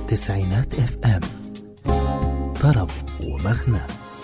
تسعينات اف ام طرب ومغنى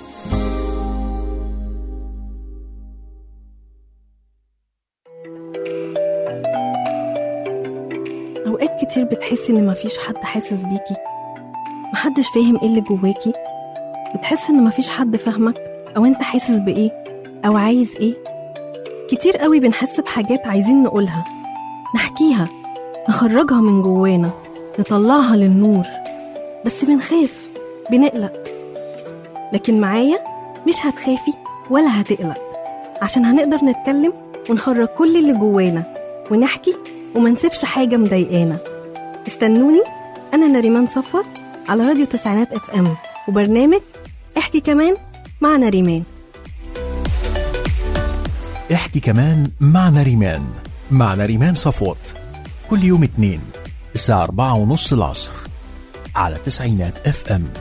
أوقات كتير بتحسي إن مفيش حد حاسس بيكي محدش فاهم إيه اللي جواكي بتحس إن مفيش حد فاهمك أو أنت حاسس بإيه أو عايز إيه كتير قوي بنحس بحاجات عايزين نقولها نحكيها نخرجها من جوانا نطلعها للنور بس بنخاف بنقلق لكن معايا مش هتخافي ولا هتقلق عشان هنقدر نتكلم ونخرج كل اللي جوانا ونحكي وما نسيبش حاجة مضايقانا استنوني أنا نريمان صفوت على راديو تسعينات اف ام وبرنامج احكي كمان مع نريمان احكي كمان مع نريمان مع نريمان صفوت كل يوم اتنين الساعة أربعة ونص العصر على تسعينات اف ام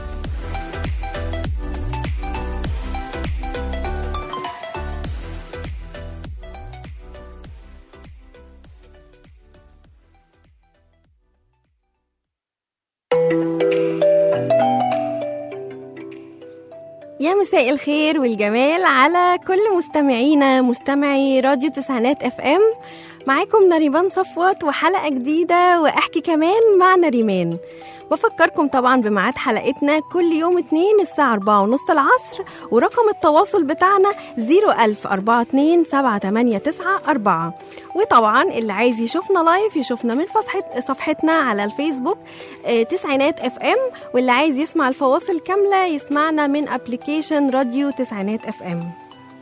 يا مساء الخير والجمال على كل مستمعينا مستمعي راديو تسعينات اف ام معاكم نريمان صفوت وحلقة جديدة واحكي كمان مع نريمان بفكركم طبعا بميعاد حلقتنا كل يوم اتنين الساعة أربعة ونص العصر ورقم التواصل بتاعنا زيرو ألف أربعة اتنين سبعة تمانية تسعة أربعة وطبعا اللي عايز يشوفنا لايف يشوفنا من صفحة صفحتنا على الفيسبوك آه، تسعينات اف ام واللي عايز يسمع الفواصل كاملة يسمعنا من ابلكيشن راديو تسعينات اف ام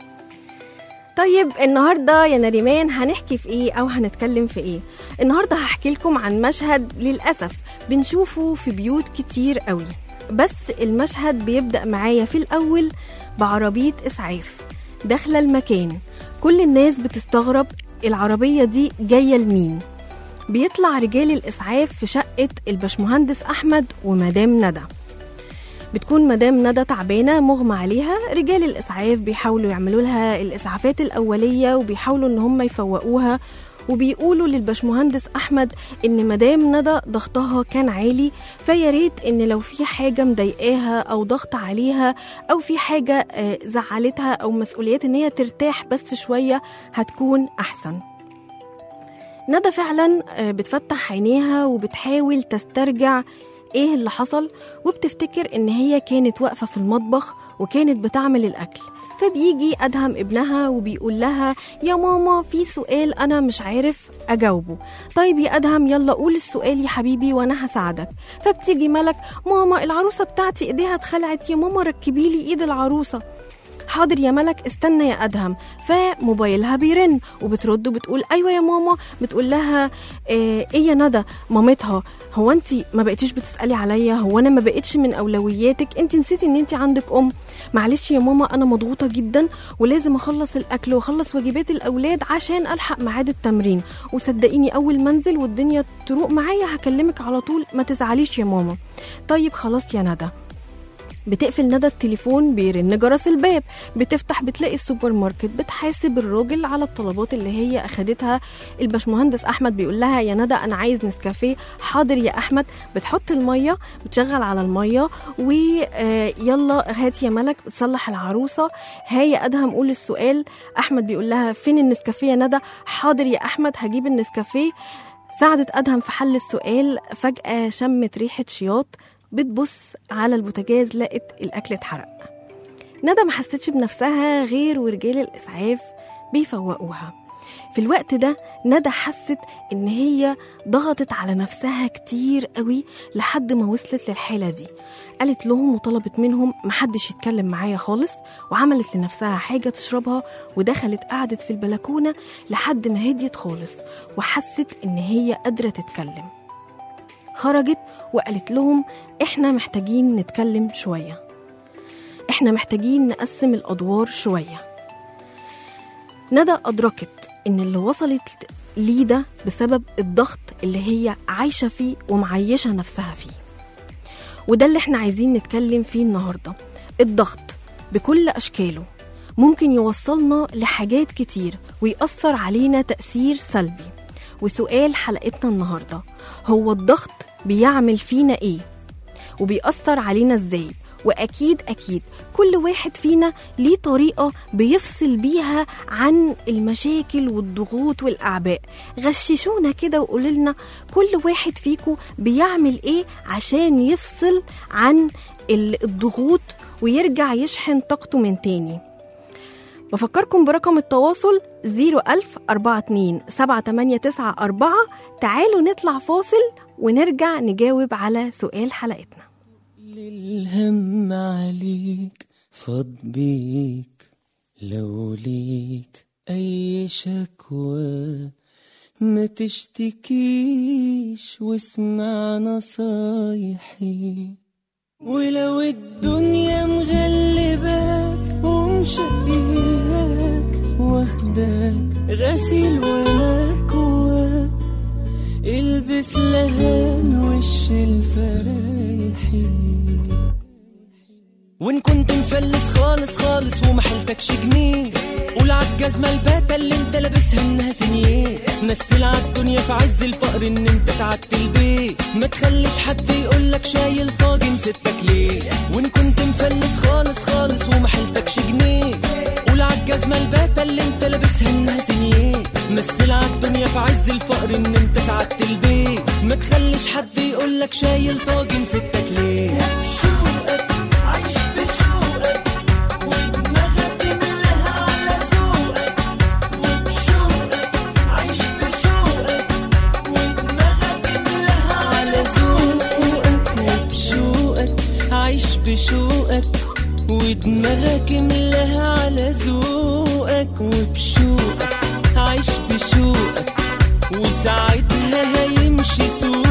طيب النهارده يا نريمان هنحكي في ايه او هنتكلم في ايه النهارده هحكي لكم عن مشهد للاسف بنشوفه في بيوت كتير قوي بس المشهد بيبدا معايا في الاول بعربيه اسعاف داخله المكان كل الناس بتستغرب العربيه دي جايه لمين بيطلع رجال الاسعاف في شقه البشمهندس احمد ومدام ندى بتكون مدام ندى تعبانه مغمى عليها رجال الاسعاف بيحاولوا يعملوا لها الاسعافات الاوليه وبيحاولوا ان هم يفوقوها وبيقولوا للبشمهندس احمد ان مدام ندى ضغطها كان عالي فيا ريت ان لو في حاجه مضايقاها او ضغط عليها او في حاجه آه، زعلتها او مسؤوليات ان هي ترتاح بس شويه هتكون احسن ندى فعلا آه، بتفتح عينيها وبتحاول تسترجع ايه اللي حصل وبتفتكر ان هي كانت واقفه في المطبخ وكانت بتعمل الاكل فبيجي ادهم ابنها وبيقول لها يا ماما في سؤال انا مش عارف اجاوبه طيب يا ادهم يلا قول السؤال يا حبيبي وانا هساعدك فبتيجي ملك ماما العروسه بتاعتي ايديها اتخلعت يا ماما ركبي لي ايد العروسه حاضر يا ملك استنى يا ادهم فموبايلها بيرن وبترد وبتقول ايوه يا ماما بتقول لها آه، ايه يا ندى مامتها هو انت ما بقيتيش بتسالي عليا هو انا ما بقيتش من اولوياتك انت نسيتي ان انت عندك ام معلش يا ماما انا مضغوطه جدا ولازم اخلص الاكل واخلص واجبات الاولاد عشان الحق ميعاد التمرين وصدقيني اول ما انزل والدنيا تروق معايا هكلمك على طول ما تزعليش يا ماما طيب خلاص يا ندى بتقفل ندى التليفون بيرن جرس الباب بتفتح بتلاقي السوبر ماركت بتحاسب الراجل على الطلبات اللي هي اخدتها الباشمهندس احمد بيقول لها يا ندى انا عايز نسكافيه حاضر يا احمد بتحط الميه بتشغل على الميه ويلا هات يا ملك بتصلح العروسه ها يا ادهم قول السؤال احمد بيقول لها فين النسكافيه يا ندى حاضر يا احمد هجيب النسكافيه ساعدت ادهم في حل السؤال فجاه شمت ريحه شياط بتبص على البوتاجاز لقت الاكل اتحرق ندى ما حستش بنفسها غير ورجال الاسعاف بيفوقوها في الوقت ده ندى حست ان هي ضغطت على نفسها كتير قوي لحد ما وصلت للحالة دي قالت لهم وطلبت منهم محدش يتكلم معايا خالص وعملت لنفسها حاجة تشربها ودخلت قعدت في البلكونة لحد ما هديت خالص وحست ان هي قادرة تتكلم خرجت وقالت لهم احنا محتاجين نتكلم شوية احنا محتاجين نقسم الأدوار شوية ندى أدركت إن اللي وصلت ليه ده بسبب الضغط اللي هي عايشة فيه ومعيشة نفسها فيه وده اللي احنا عايزين نتكلم فيه النهاردة الضغط بكل أشكاله ممكن يوصلنا لحاجات كتير ويأثر علينا تأثير سلبي وسؤال حلقتنا النهاردة هو الضغط بيعمل فينا ايه وبيأثر علينا ازاي واكيد اكيد كل واحد فينا ليه طريقه بيفصل بيها عن المشاكل والضغوط والاعباء غششونا كده وقولوا لنا كل واحد فيكم بيعمل ايه عشان يفصل عن ال- الضغوط ويرجع يشحن طاقته من تاني بفكركم برقم التواصل 01000 42 78994 تعالوا نطلع فاصل ونرجع نجاوب على سؤال حلقتنا الهم عليك فاض بيك لو ليك أي شكوى ما تشتكيش واسمع نصايحي ولو الدنيا مغلباك ومشقياك واخداك غسيل ومكواك البس لهان وش الفرايحي وان كنت مفلس خالص خالص وما حيلتكش جنيه قول عالجزمة الباتة اللي انت لابسها انها سنيه مثل عالدنيا في عز الفقر ان انت سعدت البيت ما تخليش حد يقولك شايل طاجن ستك ليه وان كنت مفلس خالص خالص وما حيلتكش جنيه قول عالجزمة الباتة اللي انت لابسها انها سنيه مثل عالدنيا في عز الفقر ان انت سعدت البيت ما تخليش حد يقولك شايل طاجن ستك ليه بشوقك عايش بشوقك ودماغك ملاها على ذوقك وبشوقك عايش بشوقك ودماغك ملاها على ذوقك وبشوقك عايش بشوقك ودماغك ملاها على ذوقك وبشوقك عايش بشوقك وساعتها هيمشي سوقك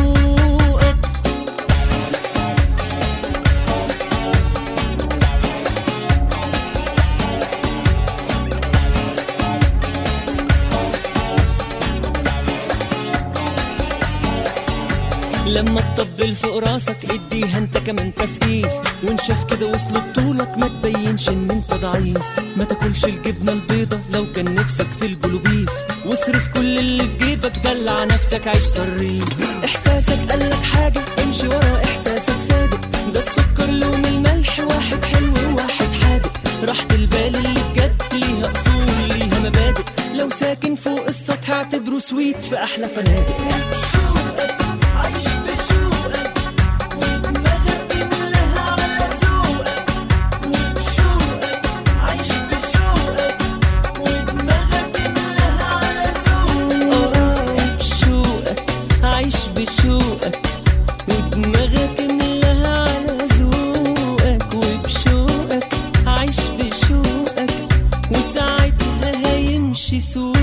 لما تطبل فوق راسك اديها انت كمان تسقيف وان شاف كده وصل بطولك ما تبينش ان انت ضعيف ما تاكلش الجبنه البيضه لو كان نفسك في البلوبيف واصرف كل اللي في جيبك دلع نفسك عيش صريف احساسك قالك حاجه امشي ورا احساسك صادق ده السكر لون الملح واحد حلو وواحد حادق راحة البال اللي بجد ليها اصول ليها مبادئ لو ساكن فوق السطح اعتبره سويت في احلى فنادق عايش بشوقك ودماغك ملاها على ذوقك وبشوقك عايش بشوقك ودماغك ملاها على ذوقك اه بشوقك عايش بشوقك ودماغك ملاها على ذوقك وبشوقك عايش بشوقك وساعتها هيمشي سوقك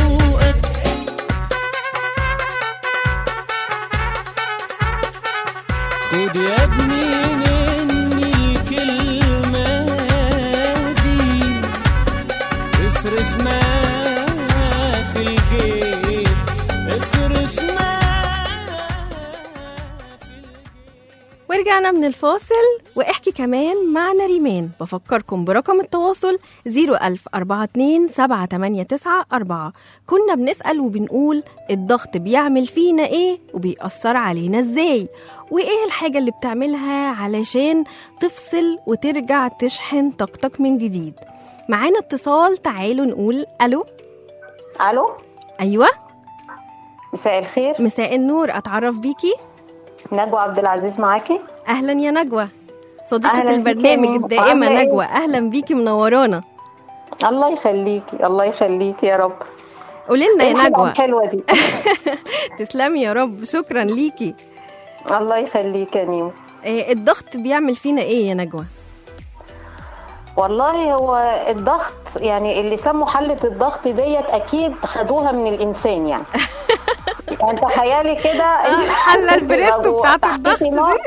خد يا ابني مني الكلمة دي اصرف ما في الجيب اصرف ما ورجعنا من الفاصل واحكي كمان مع نريمان بفكركم برقم التواصل 01042 كنا بنسأل وبنقول الضغط بيعمل فينا ايه وبيأثر علينا ازاي وايه الحاجة اللي بتعملها علشان تفصل وترجع تشحن طاقتك من جديد معانا اتصال تعالوا نقول الو الو ايوه مساء الخير مساء النور اتعرف بيكي نجوى عبد العزيز معاكي اهلا يا نجوى صديقة أهلاً بيكي يا البرنامج ميمو. الدائمة عاملة إيه؟ نجوى اهلا بيكي منورانا الله يخليكي الله يخليكي يا رب قولي لنا إيه يا الحلقة نجوى الحلوه دي تسلمي يا رب شكرا ليكي الله يخليك يا نيمو آه، الضغط بيعمل فينا ايه يا نجوى والله هو الضغط يعني اللي سموا حلة الضغط ديت اكيد خدوها من الانسان يعني يعني تخيلي كده آه، الحلة البريستو بتاعت تحتيكي الضغط دي. نار.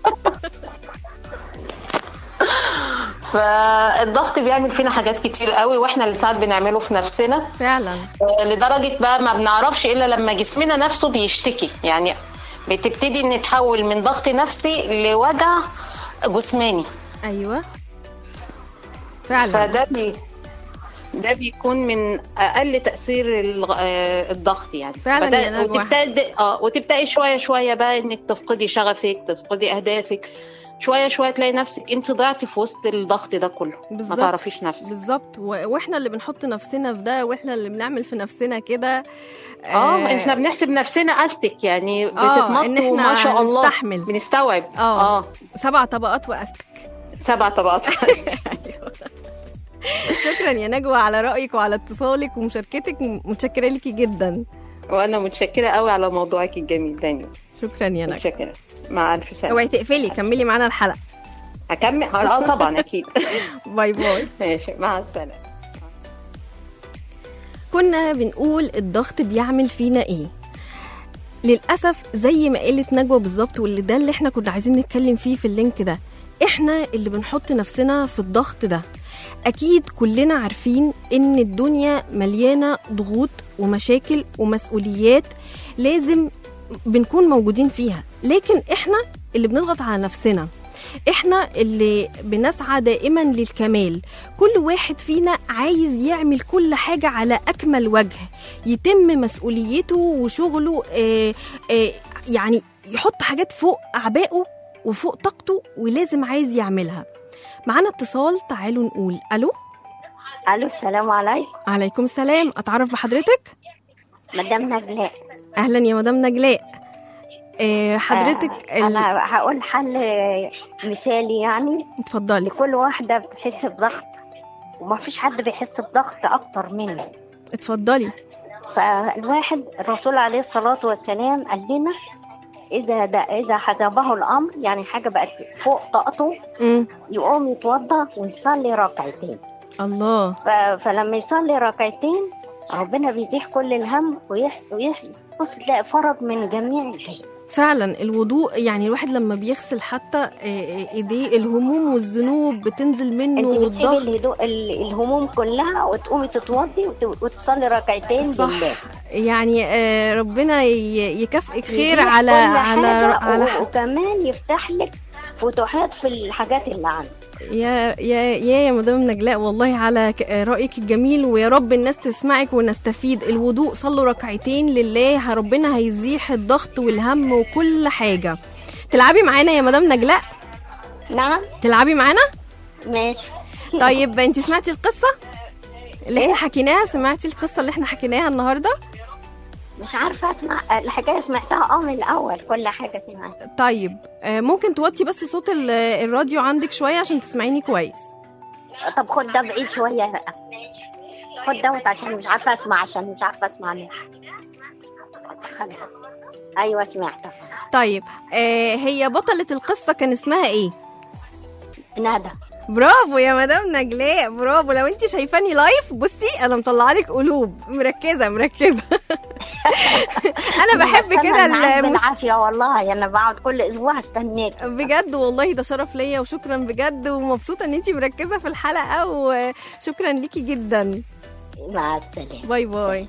فالضغط بيعمل فينا حاجات كتير قوي واحنا اللي ساعات بنعمله في نفسنا فعلا آه، لدرجة بقى ما بنعرفش إلا لما جسمنا نفسه بيشتكي يعني بتبتدي نتحول من ضغط نفسي لوجع جسماني ايوه فعلا فده بي ده بيكون من اقل تاثير الغ- آه، الضغط يعني فعلاً بدأ- يا نجوى. وتبتدي اه وتبداي شويه شويه بقى انك تفقدي شغفك تفقدي اهدافك شويه شويه تلاقي نفسك انت ضعتي في وسط الضغط ده كله ما بالظبط. تعرفيش نفسك بالظبط و- واحنا اللي بنحط نفسنا في ده واحنا اللي بنعمل في نفسنا كده اه احنا بنحسب نفسنا استك يعني آه، إن بتتنط إحنا وما شاء الله نستحمل. بنستوعب آه. اه سبع طبقات واستك سبع طبقات شكرا يا نجوى على رايك وعلى اتصالك ومشاركتك متشكره ليكي جدا وانا متشكره قوي على موضوعك الجميل دايما شكرا يا نجوى متشكره مع الف سلامه اوعي تقفلي كملي معانا الحلقه هكمل اه طبعا اكيد باي باي ماشي مع السلامه كنا بنقول الضغط بيعمل فينا ايه للاسف زي ما قالت نجوى بالظبط واللي ده اللي احنا كنا عايزين نتكلم فيه في اللينك ده احنا اللي بنحط نفسنا في الضغط ده اكيد كلنا عارفين ان الدنيا مليانه ضغوط ومشاكل ومسؤوليات لازم بنكون موجودين فيها لكن احنا اللي بنضغط على نفسنا احنا اللي بنسعى دائما للكمال كل واحد فينا عايز يعمل كل حاجة على أكمل وجه يتم مسؤوليته وشغله آه آه يعني يحط حاجات فوق أعبائه وفوق طاقته ولازم عايز يعملها معانا اتصال تعالوا نقول ألو الو السلام عليكم عليكم السلام أتعرف بحضرتك مدام نجلاء أهلا يا مدام نجلاء آه حضرتك آه ال... انا هقول حل مثالي يعني اتفضلي لكل واحده بتحس بضغط وما فيش حد بيحس بضغط اكتر منه اتفضلي فالواحد الرسول عليه الصلاه والسلام قال لنا اذا ده اذا حسبه الامر يعني حاجه بقت فوق طاقته مم. يقوم يتوضا ويصلي ركعتين الله ف... فلما يصلي ركعتين ربنا بيزيح كل الهم ويحس ويحس بص تلاقي فرج من جميع الشيء فعلا الوضوء يعني الواحد لما بيغسل حتى آه، آه، ايديه الهموم والذنوب بتنزل منه انت بتسيبي والضغط الهدوء ال- الهموم كلها وتقومي تتوضي وت- وتصلي ركعتين صح بالله يعني آه، ربنا ي- يكافئك خير يزيح على كل على حاجة على و- ح- وكمان يفتح لك فتوحات في الحاجات اللي عندك يا يا يا يا مدام نجلاء والله على ك- آه، رايك الجميل ويا رب الناس تسمعك ونستفيد الوضوء صلوا ركعتين لله ربنا هيزيح الضغط والهم وكل حاجه تلعبي معانا يا مدام نجلاء نعم تلعبي معانا ماشي طيب انت سمعتي القصه اللي احنا حكيناها سمعتي القصه اللي احنا حكيناها النهارده مش عارفه اسمع الحكايه سمعتها اه من الاول كل حاجه سمعتها طيب آه، ممكن توطي بس صوت ال- الراديو عندك شويه عشان تسمعيني كويس طب خد ده بعيد شويه بقى خد دوت عشان مش عارفه اسمع عشان مش عارفه اسمع ليه خلها. ايوه سمعتها طيب آه هي بطلة القصة كان اسمها ايه؟ ندى برافو يا مدام نجلاء برافو لو انت شايفاني لايف بصي انا مطلعه لك قلوب مركزه مركزه انا بحب بستنى كده معاك الم- بالعافيه والله انا بقعد كل اسبوع استناك بجد والله ده شرف ليا وشكرا بجد ومبسوطه ان انت مركزه في الحلقه وشكرا ليكي جدا مع السلامه باي باي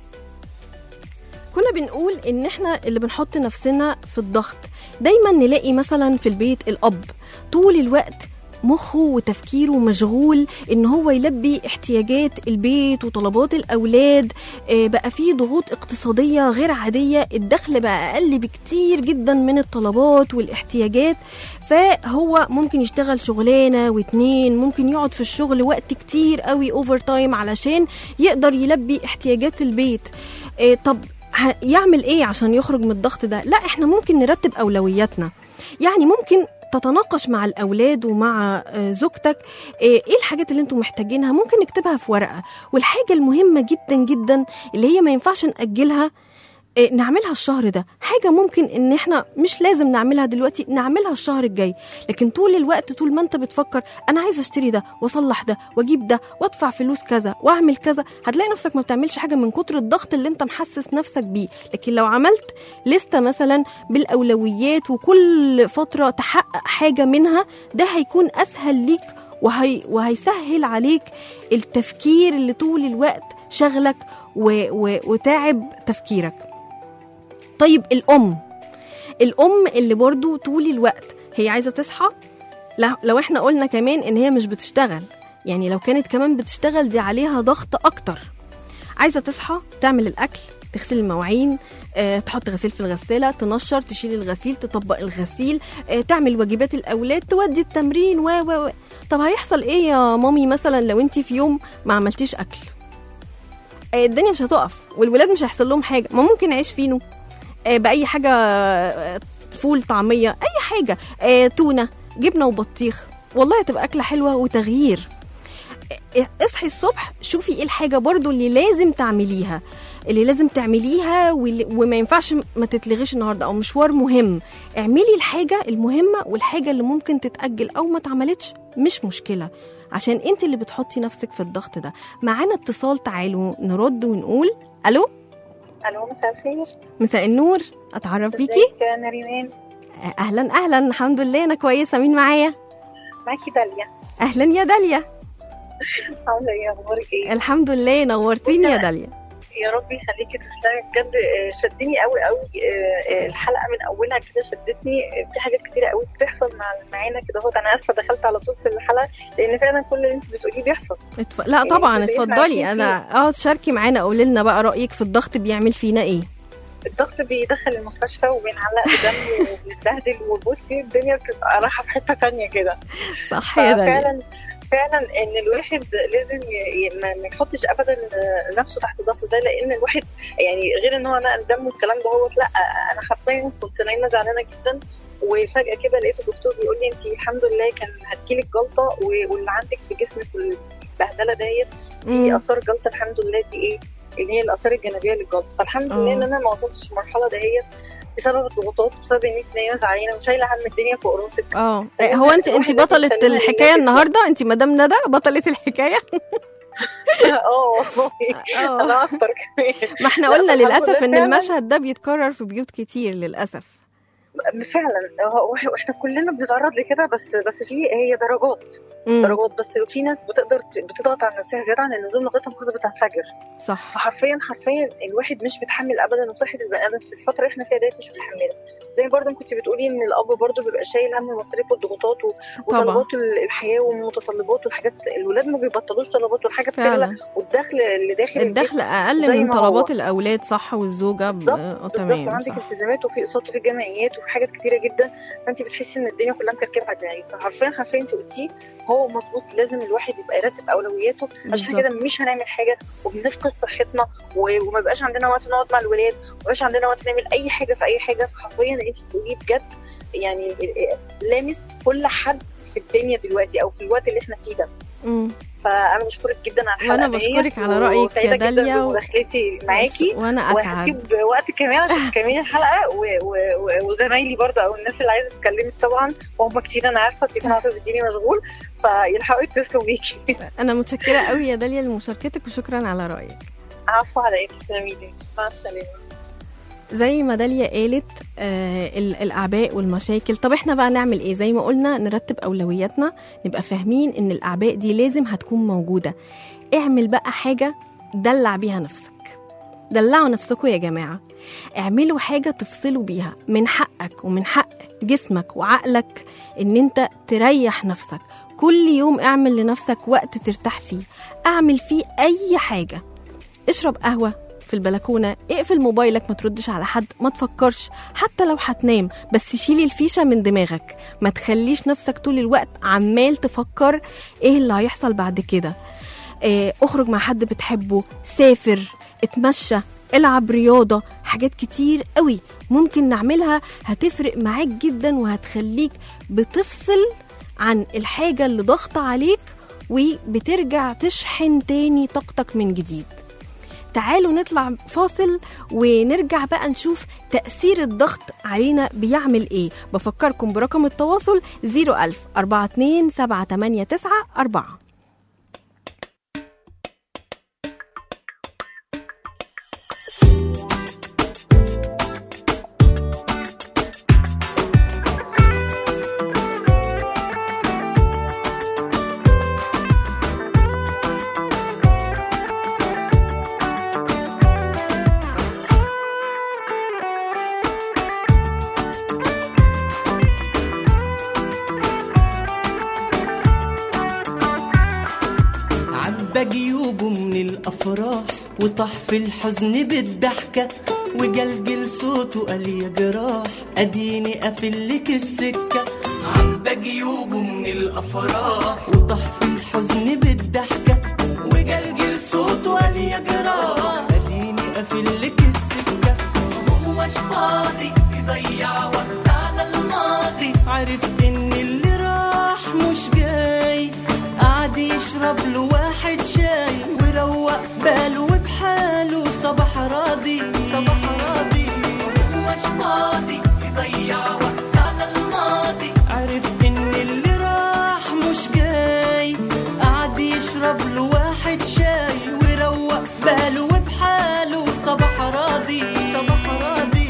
كنا بنقول ان احنا اللي بنحط نفسنا في الضغط دايما نلاقي مثلا في البيت الاب طول الوقت مخه وتفكيره مشغول ان هو يلبي احتياجات البيت وطلبات الاولاد آه، بقى فيه ضغوط اقتصاديه غير عاديه الدخل بقى اقل بكتير جدا من الطلبات والاحتياجات فهو ممكن يشتغل شغلانه واتنين ممكن يقعد في الشغل وقت كتير قوي اوفر تايم علشان يقدر يلبي احتياجات البيت آه، طب ه- يعمل ايه عشان يخرج من الضغط ده لا احنا ممكن نرتب اولوياتنا يعني ممكن تتناقش مع الاولاد ومع آه، زوجتك آه، ايه الحاجات اللي انتم محتاجينها ممكن نكتبها في ورقه والحاجه المهمه جدا جدا اللي هي ما ينفعش ناجلها آه، نعملها الشهر ده حاجة ممكن ان احنا مش لازم نعملها دلوقتي نعملها الشهر الجاي لكن طول الوقت طول ما انت بتفكر انا عايز اشتري ده واصلح ده واجيب ده وادفع فلوس كذا واعمل كذا هتلاقي نفسك ما بتعملش حاجة من كتر الضغط اللي انت محسس نفسك بيه لكن لو عملت لستة مثلا بالاولويات وكل فترة تحقق حاجة منها ده هيكون اسهل ليك وهي وهيسهل عليك التفكير اللي طول الوقت شغلك و... و... وتعب تفكيرك طيب الأم الأم اللي برضو طول الوقت هي عايزة تصحى لا- لو احنا قلنا كمان ان هي مش بتشتغل يعني لو كانت كمان بتشتغل دي عليها ضغط اكتر عايزه تصحى تعمل الاكل تغسل المواعين آه، تحط غسيل في الغساله تنشر تشيل الغسيل تطبق الغسيل آه، تعمل واجبات الاولاد تودي التمرين و و و طب هيحصل ايه يا مامي مثلا لو انت في يوم ما عملتيش اكل آه، الدنيا مش هتقف والولاد مش هيحصل لهم حاجه ما ممكن عيش فينو آه، باي حاجه آه، فول طعميه اي حاجه آه، تونه جبنه وبطيخ والله هتبقى اكله حلوه وتغيير آه، اصحي الصبح شوفي ايه الحاجه برضو اللي لازم تعمليها اللي لازم تعمليها واللي- وما ينفعش ما تتلغيش النهارده او مشوار مهم اعملي الحاجه المهمه والحاجه اللي ممكن تتاجل او ما اتعملتش مش مشكله عشان انت اللي بتحطي نفسك في الضغط ده معانا اتصال تعالوا نرد ونقول الو الو مساء الخير مساء النور اتعرف بيكي ازيك يا نريمان اهلا اهلا الحمد لله انا كويسه مين معايا معاكي داليا اهلا يا داليا عامله ايه اخبارك ايه الحمد لله نورتيني يا داليا يا رب يخليكي تسلمي بجد آه، شدني قوي قوي آه، آه، الحلقه من اولها كده شدتني آه، في حاجات كتيره قوي بتحصل مع معانا كده اهوت انا اسفه دخلت على طول في الحلقه لان فعلا كل اللي انت بتقوليه بيحصل اتف... لا طبعا إيه، إحنا اتفضلي عايشين انا اه تشاركي معانا قولي لنا بقى رايك في الضغط بيعمل فينا ايه الضغط بيدخل المستشفى وبنعلق دم وبنتبهدل وبصي الدنيا بتبقى رايحه في حته تانية كده صح يا داليا ففعلا فعلا ان الواحد لازم ي- ي- ما ما يحطش ابدا نفسه تحت الضغط ده لان الواحد يعني غير ان هو نقل دم والكلام ده هو لا انا حرفيا كنت نايمه زعلانه جدا وفجاه كده لقيت الدكتور بيقول لي انت الحمد لله كان هتجيلك جلطه و- واللي عندك في جسمك والبهدله ديت دي مم. اثار جلطه الحمد لله دي ايه اللي هي الاثار الجانبيه للجلطه فالحمد لله آه. ان انا ما وصلتش المرحله دهيت بسبب الضغوطات بسبب ان انت نايمه زعلانه وشايله هم الدنيا فوق راسك اه فهي هو انت انت الواحد بطلة لازم يخليها الحكايه يلاقي النهارده انت مدام ندى بطلة الحكايه اه والله اه انا اكتر كمان ما احنا لا، قلنا الحمد للاسف لله ان فعلاً. المشهد ده بيتكرر في بيوت كتير للاسف فعلا هو احنا كلنا بنتعرض لكده بس بس في هي درجات مم. درجات بس في ناس بتقدر ت- بتضغط على نفسها زياده عن اللزوم لغايه ما خلاص بتنفجر صح فحرفيا حرفيا الواحد مش بيتحمل ابدا وصحه البني ادم في الفتره اللي احنا فيها ديت مش متحمله زي برضه ما كنت بتقولي ان الاب برضه بيبقى شايل هم المصاريف والضغوطات و- طبعا وطلبات ال- الحياه والمتطلبات والحاجات الولاد ما بيبطلوش طلبات والحاجه بتغلى فعلا والدخل اللي داخل البيت الدخل اقل زي من ما هو. طلبات الاولاد صح والزوجه ب... بالظبط آه، بالظبط تمام وعندك صح التزامات وفي اقساط وفي جمعيات وفي حاجات كتيره جدا فانت بتحسي ان الدنيا كلها مكركبه على دماغك فحرفيا حرفيا انت قلتيه هو مظبوط لازم الواحد يبقى يرتب اولوياته عشان بالظبط. كده مش هنعمل حاجه وبنفقد صحتنا و- وما بقاش عندنا وقت نقعد مع الولاد وما بقاش عندنا وقت نعمل اي حاجه في اي حاجه فحرفيا انت بتقوليه بجد يعني لامس كل حد في الدنيا دلوقتي او في الوقت اللي احنا فيه ده مم. فانا بشكرك جدا على الحلقه وأنا ديت، بشكرك على رأيك يا وسعيدة جدا داليا و- بمداخلتي معاكي وانا اسعد وهسيب وقت كمان عشان تكملي الحلقه و... و... و... وزمايلي برضه او الناس اللي عايزه تتكلمي طبعا وهم كتير انا عارفه التليفون عاطف بيديني مشغول فيلحقوا يتصلوا بيكي انا متشكره قوي يا داليا لمشاركتك وشكرا على رايك عفو على ايه تسلمي مع السلامه زي ما داليا قالت آه ال- الاعباء والمشاكل طب احنا بقى نعمل ايه زي ما قلنا نرتب اولوياتنا نبقى فاهمين ان الاعباء دي لازم هتكون موجوده اعمل بقى حاجه دلع بيها نفسك دلعوا نفسكم يا جماعه اعملوا حاجه تفصلوا بيها من حقك ومن حق جسمك وعقلك ان انت تريح نفسك كل يوم اعمل لنفسك وقت ترتاح فيه اعمل فيه اي حاجه اشرب قهوه في البلكونه اقفل موبايلك ما تردش على حد ما تفكرش حتى لو هتنام بس شيلي الفيشه من دماغك ما تخليش نفسك طول الوقت عمال تفكر ايه اللي هيحصل بعد كده اه اخرج مع حد بتحبه سافر اتمشى العب رياضه حاجات كتير قوي ممكن نعملها هتفرق معاك جدا وهتخليك بتفصل عن الحاجه اللي ضاغطه عليك وبترجع تشحن تاني طاقتك من جديد تعالوا نطلع فاصل ونرجع بقى نشوف تأثير الضغط علينا بيعمل ايه بفكركم برقم التواصل 01000 42 789 4 وطح في الحزن بالضحكة وجلجل صوته قال يا جراح اديني قافلك السكة عبى جيوبه من الافراح وطح في الحزن بالضحكة وجلجل صوته قال يا جراح اديني قافلك السكة وهوش فاضي يضيع وقت على الماضي عرف ان اللي راح مش جاي قعد يشرب له واحد شاي وروق باله وبحاله صباح راضي صباح راضي مش فاضي يضيع وقت على الماضي عرف ان اللي راح مش جاي قعد يشرب له واحد شاي وروق باله وبحاله صباح راضي صباح راضي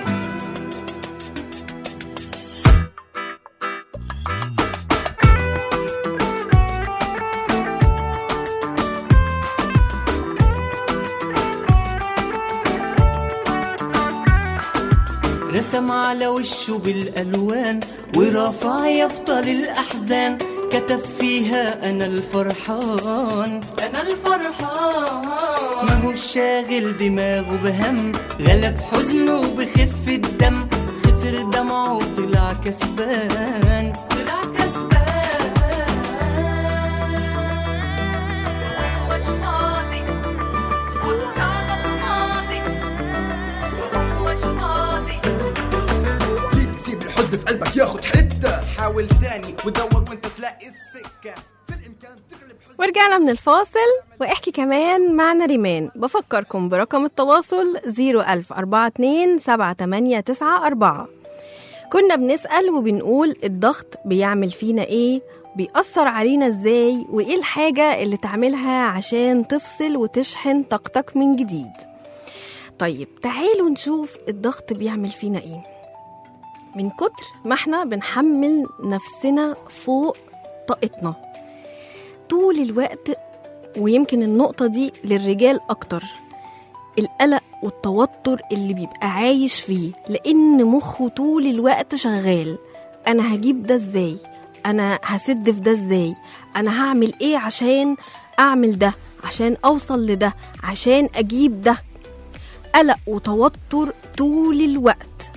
رسم على وشه بالألوان ورافع يفطر الأحزان كتب فيها أنا الفرحان أنا الفرحان ما هو شاغل دماغه بهم غلب حزنه بخف الدم خسر دمعه طلع كسبان طلع كسبان مش فاضي وقت على الماضي مش فاضي ليه تسيب الحب في قلبك ياخد حتة حاول تاني ودور وانت تلاقي السكة في الإمكان تغلب حزن ورجعنا من الفاصل واحكي كمان معنا ريمان بفكركم برقم التواصل 01042 كنا بنسأل وبنقول الضغط بيعمل فينا ايه بيأثر علينا ازاي وايه الحاجة اللي تعملها عشان تفصل وتشحن طاقتك من جديد طيب تعالوا نشوف الضغط بيعمل فينا ايه من كتر ما احنا بنحمل نفسنا فوق طاقتنا طول الوقت ويمكن النقطة دي للرجال أكتر القلق والتوتر اللي بيبقى عايش فيه لأن مخه طول الوقت شغال أنا هجيب ده إزاي أنا هسد في ده إزاي أنا هعمل إيه عشان أعمل ده عشان أوصل لده عشان أجيب ده قلق وتوتر طول الوقت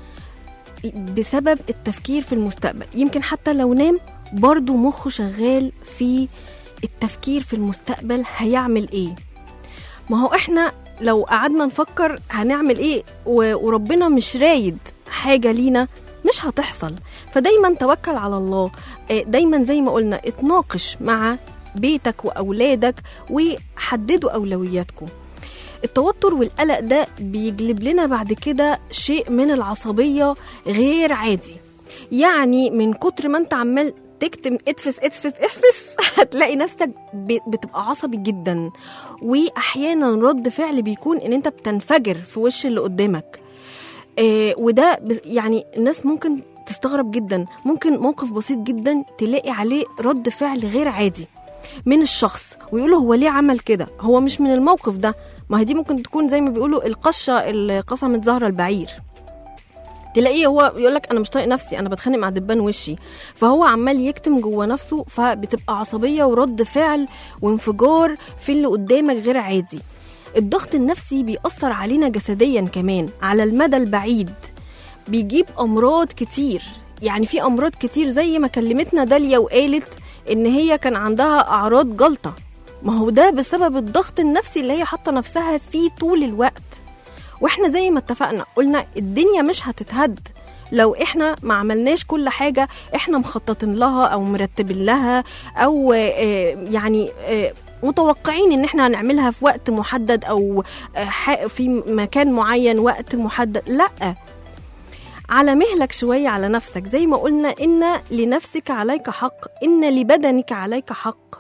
بسبب التفكير في المستقبل يمكن حتى لو نام برضه مخه شغال في التفكير في المستقبل هيعمل ايه ما هو احنا لو قعدنا نفكر هنعمل ايه و- وربنا مش رايد حاجة لينا مش هتحصل فدايما توكل على الله آه، دايما زي ما قلنا اتناقش مع بيتك وأولادك وحددوا أولوياتكم التوتر والقلق ده بيجلب لنا بعد كده شيء من العصبية غير عادي يعني من كتر ما انت عمال تكتم اتفس اتفس اتفس هتلاقي نفسك ب- بتبقى عصبي جدا واحيانا رد فعل بيكون ان انت بتنفجر في وش اللي قدامك آه وده ب- يعني الناس ممكن تستغرب جدا ممكن موقف بسيط جدا تلاقي عليه رد فعل غير عادي من الشخص ويقولوا هو ليه عمل كده هو مش من الموقف ده ما هي دي ممكن تكون زي ما بيقولوا القشه اللي قسمت ظهر البعير تلاقيه هو يقول لك انا مش طايق نفسي انا بتخانق مع دبان وشي فهو عمال يكتم جوه نفسه فبتبقى عصبيه ورد فعل وانفجار في اللي قدامك غير عادي الضغط النفسي بيأثر علينا جسديا كمان على المدى البعيد بيجيب امراض كتير يعني في امراض كتير زي ما كلمتنا داليا وقالت ان هي كان عندها اعراض جلطه ما هو ده بسبب الضغط النفسي اللي هي حاطه نفسها فيه طول الوقت واحنا زي ما اتفقنا قلنا الدنيا مش هتتهد لو احنا ما عملناش كل حاجة احنا مخططين لها او مرتبين لها او آه، يعني آه، متوقعين ان احنا هنعملها في وقت محدد او آه، ح- في مكان معين وقت محدد لا على مهلك شوية على نفسك زي ما قلنا إن لنفسك عليك حق إن لبدنك عليك حق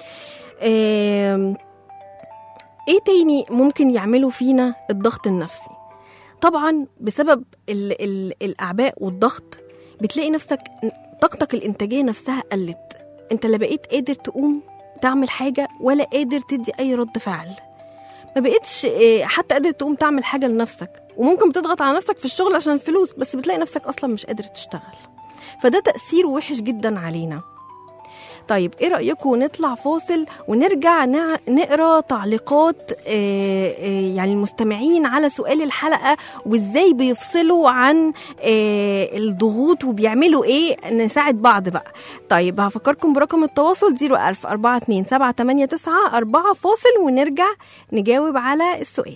آم، ايه تاني ممكن يعملوا فينا الضغط النفسي طبعا بسبب ال ال الاعباء والضغط بتلاقي نفسك طاقتك الانتاجيه نفسها قلت انت لا بقيت قادر تقوم تعمل حاجه ولا قادر تدي اي رد فعل ما بقيتش آه، حتى قادر تقوم تعمل حاجه لنفسك وممكن بتضغط على نفسك في الشغل عشان الفلوس بس بتلاقي نفسك اصلا مش قادر تشتغل فده تاثير وحش جدا علينا طيب ايه رايكم نطلع فاصل ونرجع نع- نقرا تعليقات آه، آه، يعني المستمعين على سؤال الحلقه وازاي بيفصلوا عن آه، الضغوط وبيعملوا ايه نساعد بعض بقى طيب هفكركم برقم التواصل 01000 42 789 4 فاصل ونرجع نجاوب على السؤال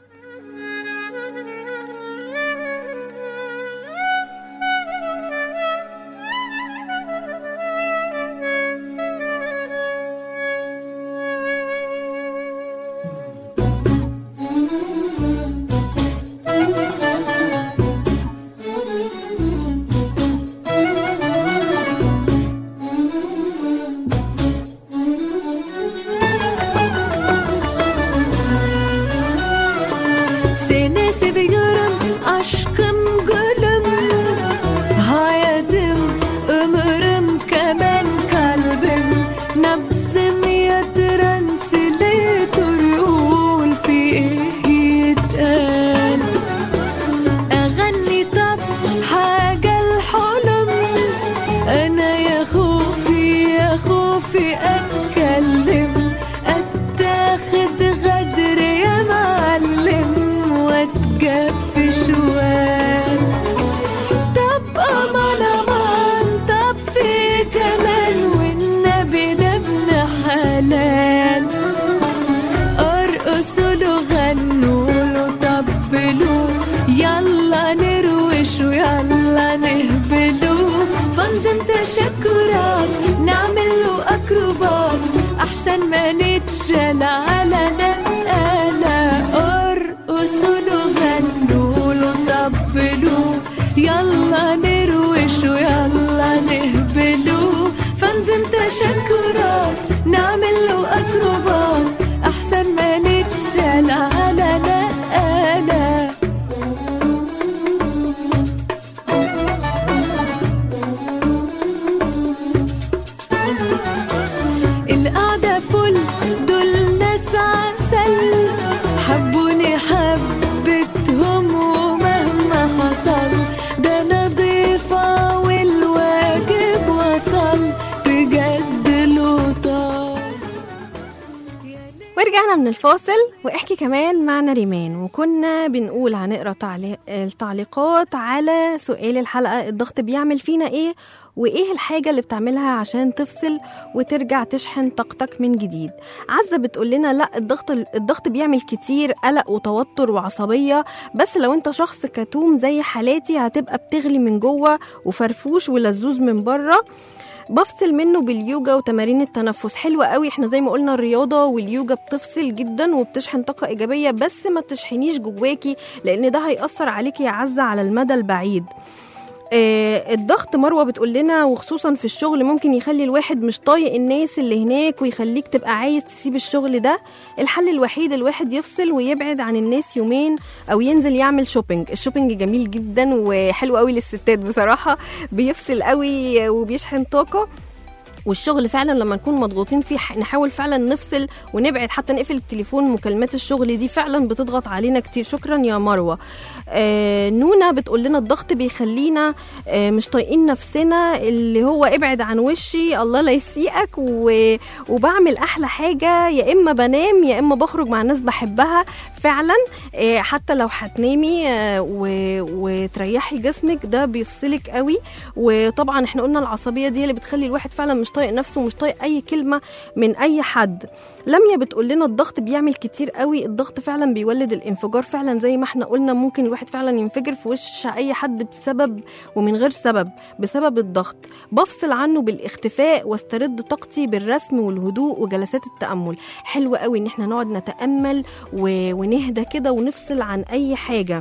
Seni seviyorum aşkım gülüm Hayatım ömrüm kemen kalbim Nabzım yatıran sile turul فيه يتقال أغني طب حاجة الحلم أنا يا خوفي يا خوفي أتكلم أتاخد غدر يا معلم وأتجف شوال طب أمان أمان طب في كمان والنبي ده ابن حلال ارقصوا له غنوا له طبلوا يلا نروش ويلا نهبلوا فنظم تشكرات نعمل له اكروبات احسن ما نتشال على نقالة ارقصوا له غنوا له طبلوا يلا نروش ويلا نهبلوا فنظم تشكرات نعمل له اكروبات احسن ما نتشال على نقالة القعدة فل دول ناس عسل حبوني حبتهم ومهما حصل ده انا ضيفة والواجب وصل بجد لطاف ورجعنا من الفاصل واحكي كمان معنا ريمان وكنا بنقول هنقرا تعليق التعليقات على سؤال الحلقه الضغط بيعمل فينا ايه وايه الحاجه اللي بتعملها عشان تفصل وترجع تشحن طاقتك من جديد عزه بتقول لنا لا الضغط الضغط بيعمل كتير قلق وتوتر وعصبيه بس لو انت شخص كتوم زي حالاتي هتبقى بتغلي من جوه وفرفوش ولزوز من بره بفصل منه باليوجا وتمارين التنفس حلوة قوي احنا زي ما قلنا الرياضة واليوجا بتفصل جدا وبتشحن طاقة إيجابية بس ما تشحنيش جواكي لأن ده هيأثر عليكي يا عزة على المدى البعيد آه، الضغط مروه بتقول لنا وخصوصا في الشغل ممكن يخلي الواحد مش طايق الناس اللي هناك ويخليك تبقى عايز تسيب الشغل ده الحل الوحيد الواحد يفصل ويبعد عن الناس يومين او ينزل يعمل شوبينج الشوبينج جميل جدا وحلو قوي للستات بصراحه بيفصل قوي وبيشحن طاقه والشغل فعلا لما نكون مضغوطين فيه ح- نحاول فعلا نفصل ونبعد حتى نقفل التليفون مكالمات الشغل دي فعلا بتضغط علينا كتير شكرا يا مروه آه نونا بتقول لنا الضغط بيخلينا آه مش طايقين نفسنا اللي هو ابعد عن وشي الله لا يسيئك و... وبعمل احلى حاجه يا اما بنام يا اما بخرج مع ناس بحبها فعلا آه حتى لو هتنامي آه و... وتريحي جسمك ده بيفصلك قوي وطبعا احنا قلنا العصبيه دي اللي بتخلي الواحد فعلا مش طايق نفسه ومش طايق اي كلمه من اي حد لميا بتقول لنا الضغط بيعمل كتير قوي الضغط فعلا بيولد الانفجار فعلا زي ما احنا قلنا ممكن الواحد فعلا ينفجر في وش اي حد بسبب ومن غير سبب بسبب الضغط بفصل عنه بالاختفاء واسترد طاقتي بالرسم والهدوء وجلسات التامل حلو قوي ان احنا نقعد نتامل و... ونهدى كده ونفصل عن اي حاجه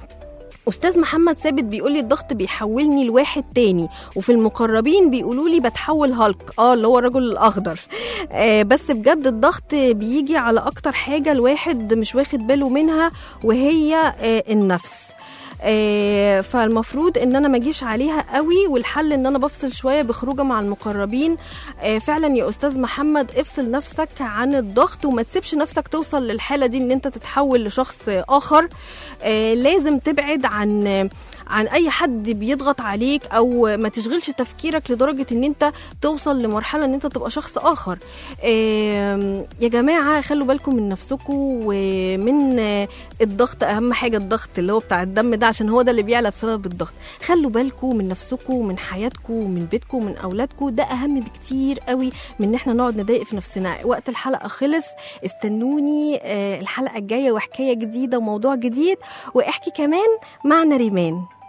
استاذ محمد ثابت بيقول لي الضغط بيحولني لواحد تاني وفي المقربين بيقولوا لي بتحول هالك اه اللي هو الرجل الاخضر آه بس بجد الضغط بيجي على اكتر حاجه الواحد مش واخد باله منها وهي آه النفس آه، فالمفروض ان انا ما اجيش عليها قوي والحل ان انا بفصل شويه بخروجه مع المقربين آه، فعلا يا استاذ محمد افصل نفسك عن الضغط وما تسيبش نفسك توصل للحاله دي ان انت تتحول لشخص اخر آه، لازم تبعد عن عن اي حد بيضغط عليك او ما تشغلش تفكيرك لدرجه ان انت توصل لمرحله ان انت تبقى شخص اخر آم، يا جماعه خلوا بالكم من نفسكم ومن آه، الضغط اهم حاجه الضغط اللي هو بتاع الدم ده عشان هو ده اللي بيعلى بسبب الضغط خلوا بالكم من نفسكم من حياتكم من بيتكم من اولادكم ده اهم بكتير قوي من ان احنا نقعد نضايق في نفسنا وقت الحلقه خلص استنوني آه، الحلقه الجايه وحكايه جديده وموضوع جديد واحكي كمان مع نريمان